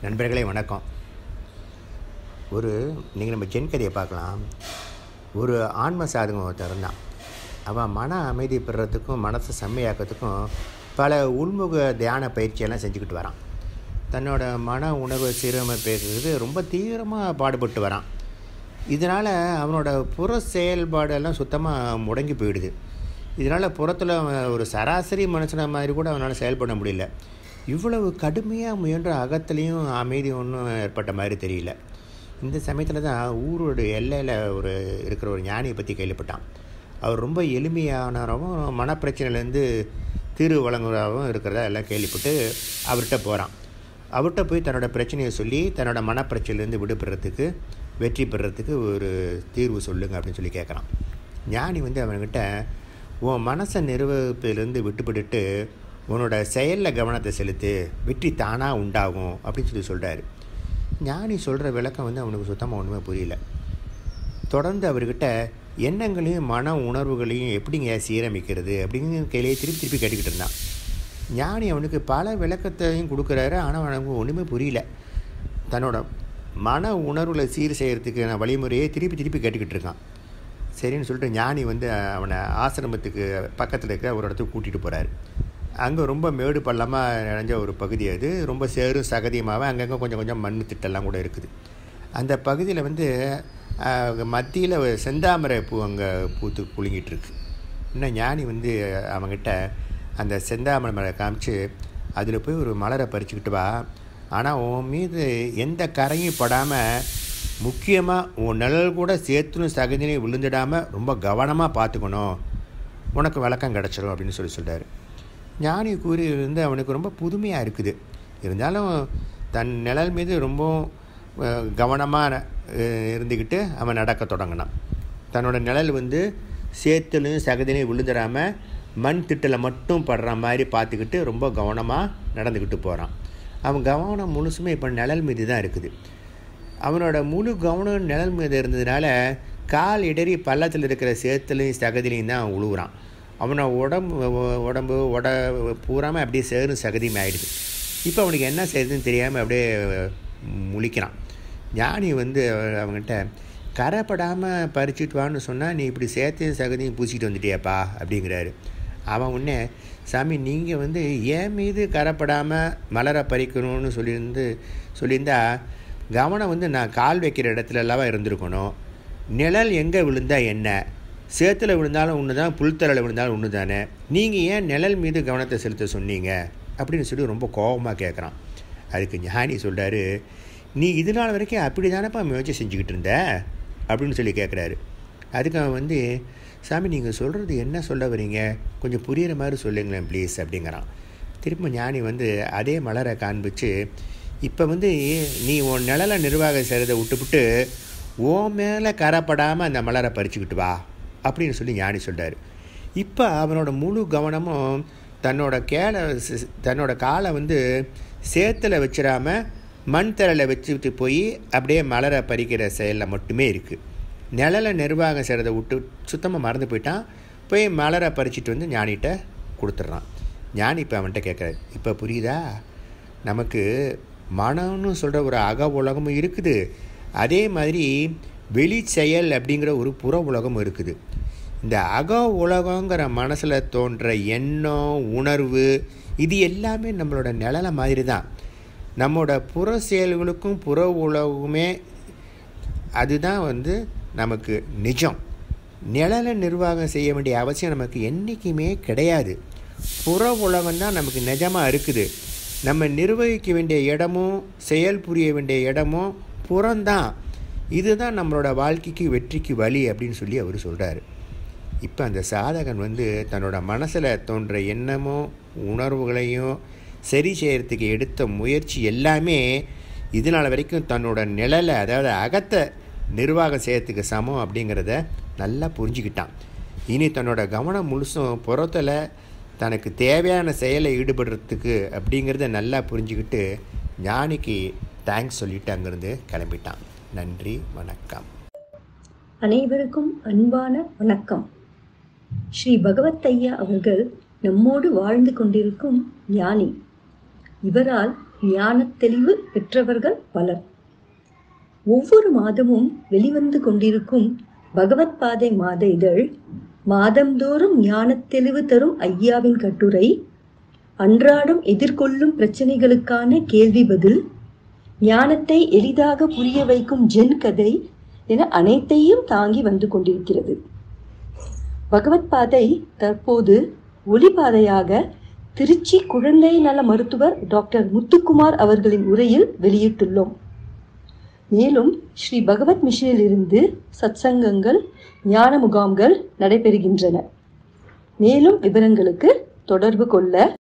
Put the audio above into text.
நண்பர்களே வணக்கம் ஒரு நீங்கள் நம்ம ஜென் கதையை பார்க்கலாம் ஒரு ஆன்ம சாதகம் ஒருத்தன் இருந்தான் அவன் மன அமைதி பெறுறதுக்கும் மனசை செம்மையாக்கிறதுக்கும் பல உள்முக தியான பயிற்சியெல்லாம் செஞ்சுக்கிட்டு வரான் தன்னோட மன உணர்வு சீரமைப்பது ரொம்ப தீவிரமாக பாடுபட்டு வரான் இதனால் அவனோட புற செயல்பாடெல்லாம் சுத்தமாக முடங்கி போயிடுது இதனால் புறத்தில் அவன் ஒரு சராசரி மனுஷனை மாதிரி கூட அவனால் செயல்பட முடியல இவ்வளவு கடுமையாக முயன்ற அகத்துலேயும் அமைதி ஒன்றும் ஏற்பட்ட மாதிரி தெரியல இந்த சமயத்தில் தான் ஊரோட எல்லையில் ஒரு இருக்கிற ஒரு ஞானியை பற்றி கேள்விப்பட்டான் அவர் ரொம்ப எளிமையானவரும் மனப்பிரச்சனையிலேருந்து தீர்வு வழங்குறதாகவும் இருக்கிறதா எல்லாம் கேள்விப்பட்டு அவர்கிட்ட போகிறான் அவர்கிட்ட போய் தன்னோட பிரச்சனையை சொல்லி தன்னோட மனப்பிரச்சனையிலேருந்து விடுபடுறதுக்கு வெற்றி பெறத்துக்கு ஒரு தீர்வு சொல்லுங்க அப்படின்னு சொல்லி கேட்குறான் ஞானி வந்து அவன்கிட்ட உன் மனசை நிர்வகிப்பிலிருந்து விட்டுப்பட்டுட்டு உன்னோட செயலில் கவனத்தை செலுத்து வெற்றி தானாக உண்டாகும் அப்படின்னு சொல்லி சொல்கிறாரு ஞானி சொல்கிற விளக்கம் வந்து அவனுக்கு சுத்தமாக ஒன்றுமே புரியல தொடர்ந்து அவர்கிட்ட எண்ணங்களையும் மன உணர்வுகளையும் எப்படிங்க சீரமைக்கிறது அப்படின்னு கையிலேயே திருப்பி திருப்பி கேட்டுக்கிட்டு இருந்தான் ஞானி அவனுக்கு பல விளக்கத்தையும் கொடுக்குறாரு ஆனால் அவனுக்கு ஒன்றுமே புரியல தன்னோட மன உணர்வுகளை சீர் செய்கிறதுக்கான வழிமுறையை திருப்பி திருப்பி கேட்டுக்கிட்டு இருக்கான் சரின்னு சொல்லிட்டு ஞானி வந்து அவனை ஆசிரமத்துக்கு பக்கத்தில் இருக்கிற ஒரு இடத்துக்கு கூட்டிகிட்டு போகிறாரு அங்கே ரொம்ப மேடு பள்ளமாக நிறைஞ்ச ஒரு பகுதி அது ரொம்ப சேரும் சகதியமாகவே அங்கங்கே கொஞ்சம் கொஞ்சம் மண் திட்டெல்லாம் கூட இருக்குது அந்த பகுதியில் வந்து மத்தியில் செந்தாமரை பூ அங்கே பூத்து குலுங்கிட்டு இருக்கு இன்னும் ஞானி வந்து அவங்ககிட்ட அந்த செந்தாமரை மலை காமிச்சு அதில் போய் ஒரு மலரை பறிச்சுக்கிட்டு வா ஆனால் உன் மீது எந்த கரையும் படாமல் முக்கியமாக உன் நிழல் கூட சேர்த்துணும் சகதினையும் விழுந்துடாமல் ரொம்ப கவனமாக பார்த்துக்கணும் உனக்கு விளக்கம் கிடச்சிரும் அப்படின்னு சொல்லி சொல்கிறார் ஞானி கூறி வந்து அவனுக்கு ரொம்ப புதுமையாக இருக்குது இருந்தாலும் தன் நிழல் மீது ரொம்ப கவனமாக இருந்துக்கிட்டு அவன் நடக்க தொடங்கினான் தன்னோட நிழல் வந்து சேத்துலையும் சகதிலையும் விழுந்துடாமல் மண் திட்டில் மட்டும் படுற மாதிரி பார்த்துக்கிட்டு ரொம்ப கவனமாக நடந்துக்கிட்டு போகிறான் அவன் கவனம் முழுசுமே இப்போ நிழல் மீது தான் இருக்குது அவனோட முழு கவனம் நிழல் மீது இருந்ததுனால கால் இடறி பள்ளத்தில் இருக்கிற சேத்துலையும் சகதிலையும் தான் அவன் உழுவுறான் அவனை உடம்பு உடம்பு உட பூராமல் அப்படியே சேரும் சகதியும் ஆகிடுது இப்போ அவனுக்கு என்ன செய்யுதுன்னு தெரியாமல் அப்படியே முழிக்கிறான் ஞானி வந்து அவங்ககிட்ட கரைப்படாமல் பறிச்சுட்டு வான்னு சொன்னால் நீ இப்படி சேர்த்தையும் சகதியும் பூசிக்கிட்டு வந்துட்டியாப்பா அப்படிங்கிறாரு அவன் உடனே சாமி நீங்கள் வந்து ஏன் மீது கரைப்படாமல் மலரை பறிக்கணும்னு சொல்லியிருந்து சொல்லியிருந்தா கவனம் வந்து நான் கால் வைக்கிற இடத்துல எல்லாம் இருந்திருக்கணும் நிழல் எங்கே விழுந்தா என்ன சேத்துல விழுந்தாலும் ஒன்று தான் புல்தரையில் விழுந்தாலும் ஒன்று தானே நீங்கள் ஏன் நிழல் மீது கவனத்தை செலுத்த சொன்னீங்க அப்படின்னு சொல்லி ரொம்ப கோபமாக கேட்குறான் அதுக்கு ஞானி சொல்கிறாரு நீ இது நாள் வரைக்கும் அப்படி தானேப்பா முயற்சி செஞ்சுக்கிட்டு இருந்த அப்படின்னு சொல்லி கேட்குறாரு அதுக்கு அவன் வந்து சாமி நீங்கள் சொல்கிறது என்ன சொல்ல வரீங்க கொஞ்சம் புரிகிற மாதிரி சொல்லுங்களேன் ப்ளீஸ் அப்படிங்கிறான் திரும்ப ஞானி வந்து அதே மலரை காண்பிச்சு இப்போ வந்து நீ உன் நிழலை நிர்வாகம் செய்கிறத விட்டுவிட்டு ஓ மேலே கரப்படாமல் அந்த மலரை பறிச்சுக்கிட்டு வா அப்படின்னு சொல்லி ஞானி சொல்கிறார் இப்போ அவனோட முழு கவனமும் தன்னோட கேளை தன்னோட காலை வந்து சேத்துல வச்சிடாமல் மண் தரையில் வச்சுட்டு போய் அப்படியே மலரை பறிக்கிற செயலில் மட்டுமே இருக்குது நிழலை நிர்வாகம் செய்கிறத விட்டு சுத்தமாக மறந்து போயிட்டான் போய் மலரை பறிச்சிட்டு வந்து ஞானிகிட்ட கொடுத்துட்றான் ஞானி இப்போ அவன்கிட்ட கேட்குறாரு இப்போ புரியுதா நமக்கு மனம்னு சொல்கிற ஒரு அக உலகமும் இருக்குது அதே மாதிரி வெளி செயல் அப்படிங்கிற ஒரு புற உலகமும் இருக்குது இந்த அக உலகங்கிற மனசில் தோன்ற எண்ணம் உணர்வு இது எல்லாமே நம்மளோட நிழலை மாதிரி தான் நம்மளோட புற செயல்களுக்கும் புற உலகமே அதுதான் வந்து நமக்கு நிஜம் நிழலை நிர்வாகம் செய்ய வேண்டிய அவசியம் நமக்கு என்றைக்குமே கிடையாது புற உலகம் தான் நமக்கு நிஜமாக இருக்குது நம்ம நிர்வகிக்க வேண்டிய இடமும் செயல் புரிய வேண்டிய இடமும் புறம்தான் இதுதான் நம்மளோட வாழ்க்கைக்கு வெற்றிக்கு வழி அப்படின்னு சொல்லி அவர் சொல்கிறாரு இப்போ அந்த சாதகன் வந்து தன்னோட மனசில் தோன்ற எண்ணமும் உணர்வுகளையும் சரி செய்கிறதுக்கு எடுத்த முயற்சி எல்லாமே இதனால் வரைக்கும் தன்னோட நிழலை அதாவது அகத்தை நிர்வாகம் செய்யறதுக்கு சமம் அப்படிங்கிறத நல்லா புரிஞ்சுக்கிட்டான் இனி தன்னோட கவனம் முழுசும் புறத்தில் தனக்கு தேவையான செயலை ஈடுபடுறதுக்கு அப்படிங்கிறத நல்லா புரிஞ்சுக்கிட்டு ஞானிக்கு தேங்க்ஸ் சொல்லிட்டு அங்கேருந்து கிளம்பிட்டான் நன்றி வணக்கம் அனைவருக்கும் அன்பான வணக்கம் ஸ்ரீ பகவத் ஐயா அவர்கள் நம்மோடு வாழ்ந்து கொண்டிருக்கும் ஞானி இவரால் ஞானத் தெளிவு பெற்றவர்கள் பலர் ஒவ்வொரு மாதமும் வெளிவந்து கொண்டிருக்கும் பகவத் பாதை மாத இதழ் மாதந்தோறும் ஞானத் தெளிவு தரும் ஐயாவின் கட்டுரை அன்றாடம் எதிர்கொள்ளும் பிரச்சனைகளுக்கான கேள்வி பதில் ஞானத்தை எளிதாக புரிய வைக்கும் ஜென் கதை என அனைத்தையும் தாங்கி வந்து கொண்டிருக்கிறது பகவத் பாதை தற்போது ஒளிபாதையாக திருச்சி குழந்தை நல மருத்துவர் டாக்டர் முத்துக்குமார் அவர்களின் உரையில் வெளியிட்டுள்ளோம் மேலும் ஸ்ரீ பகவத் மிஷனில் இருந்து சத்சங்கங்கள் ஞான முகாம்கள் நடைபெறுகின்றன மேலும் விவரங்களுக்கு தொடர்பு கொள்ள